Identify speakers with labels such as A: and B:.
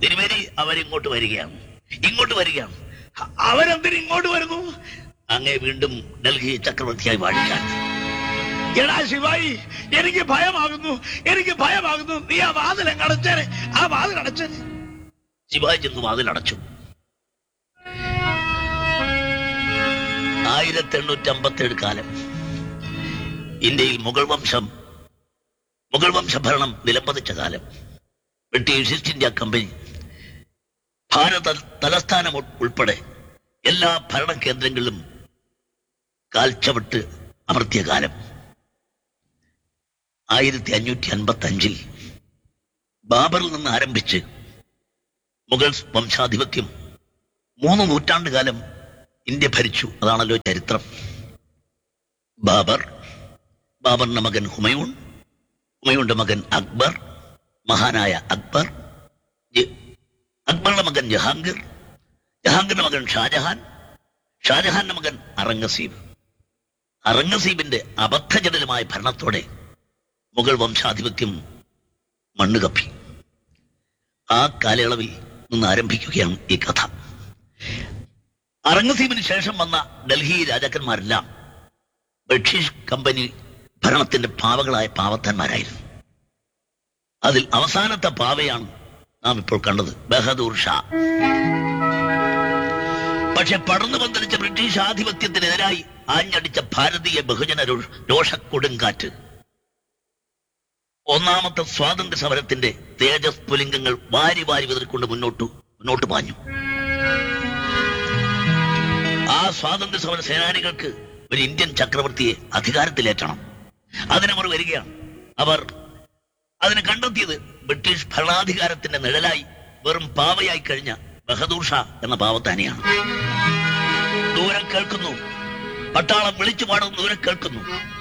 A: തിരുമേനി അവരിങ്ങോട്ട് വരികയാണ് ഇങ്ങോട്ട് വരികയാണ് അ- അവരെന്തിന് ഇങ്ങോട്ട് വരുന്നു അങ്ങേ വീണ്ടും ഡൽഹി ചക്രവർത്തിയായി വാഴിക്കാൻ എടാ ശിവായി എനിക്ക് ഭയമാകുന്നു എനിക്ക് ഭയമാകുന്നു നീ ആ വാതിൽ അടച്ചേനെ ആ വാതിൽ അടച്ചേനെ ശിവായി ചെന്ന് വാതിൽ അടച്ചു ആയിരത്തി എണ്ണൂറ്റി അമ്പത്തി ഏഴ് കാലം ഇന്ത്യയിൽ മുഗൾ വംശം മുഗൾ വംശഭരണം നിലംപതിച്ച കാലം ബ്രിട്ടീഷ് ഈസ്റ്റ് ഇന്ത്യ കമ്പനി ഭാരത തലസ്ഥാനം ഉൾ- ഉൾപ്പെടെ എല്ലാ ഭരണ കേന്ദ്രങ്ങളിലും കാൽച്ചവിട്ട് അമർത്തിയ കാലം ആയിരത്തി അഞ്ഞൂറ്റി അൻപത്തി അഞ്ചിൽ ബാബറിൽ നിന്ന് ആരംഭിച്ച് മുഗൾ വംശാധിപത്യം മൂന്ന് നൂറ്റാണ്ട് കാലം ഇന്ത്യ ഭരിച്ചു അതാണല്ലോ ചരിത്രം ബാബർ ബാബറിന്റെ മകൻ ഹുമയൂൺ ഹുമയൂണിന്റെ മകൻ അക്ബർ മഹാനായ അക്ബർ ജ- അക്ബറുടെ മകൻ ജഹാംഗീർ ജഹാംഗീറിന്റെ മകൻ ഷാജഹാൻ ഷാജഹാന്റെ മകൻ അറംഗസീബ് അറംഗസീബിന്റെ അബദ്ധജടലമായ ഭരണത്തോടെ മുഗൾ വംശാധിപത്യം മണ്ണുകപ്പി ആ കാലയളവിൽ നിന്ന് ആരംഭിക്കുകയാണ് ഈ കഥ അറംഗസീബിന് ശേഷം വന്ന ഡൽഹി രാജാക്കന്മാരെല്ലാം ബ്രിട്ടീഷ് കമ്പനി ഭരണത്തിന്റെ പാവകളായ പാവത്തന്മാരായിരുന്നു അതിൽ അവസാനത്തെ പാവയാണ് നാം ഇപ്പോൾ കണ്ടത് ബഹദൂർ ഷാ പക്ഷെ പടർന്നു പന്തലിച്ച ബ്രിട്ടീഷ് ആധിപത്യത്തിനെതിരായി ആഞ്ഞടിച്ച ഭാരതീയ ബഹുജന രോ- രോഷക്കൊടുങ്കാറ്റ് ഒന്നാമത്തെ സ്വാതന്ത്ര്യ സമരത്തിന്റെ തേജസ് പുലിംഗങ്ങൾ വാരി വാരി വിതറിക്കൊണ്ട് മുന്നോട്ടു മുന്നോട്ട് പാഞ്ഞു ആ സ്വാതന്ത്ര്യ സമര സേനാനികൾക്ക് ഒരു ഇന്ത്യൻ ചക്രവർത്തിയെ അധികാരത്തിലേറ്റണം അതിനവർ വരികയാണ് അവർ അതിന് കണ്ടെത്തിയത് ബ്രിട്ടീഷ് ഭരണാധികാരത്തിന്റെ നിഴലായി വെറും പാവയായി കഴിഞ്ഞ ബഹദൂർ ഷാ എന്ന പാവത്താനിയാണ് ദൂരം കേൾക്കുന്നു പട്ടാളം വിളിച്ചു പാടുന്ന ദൂരം കേൾക്കുന്നു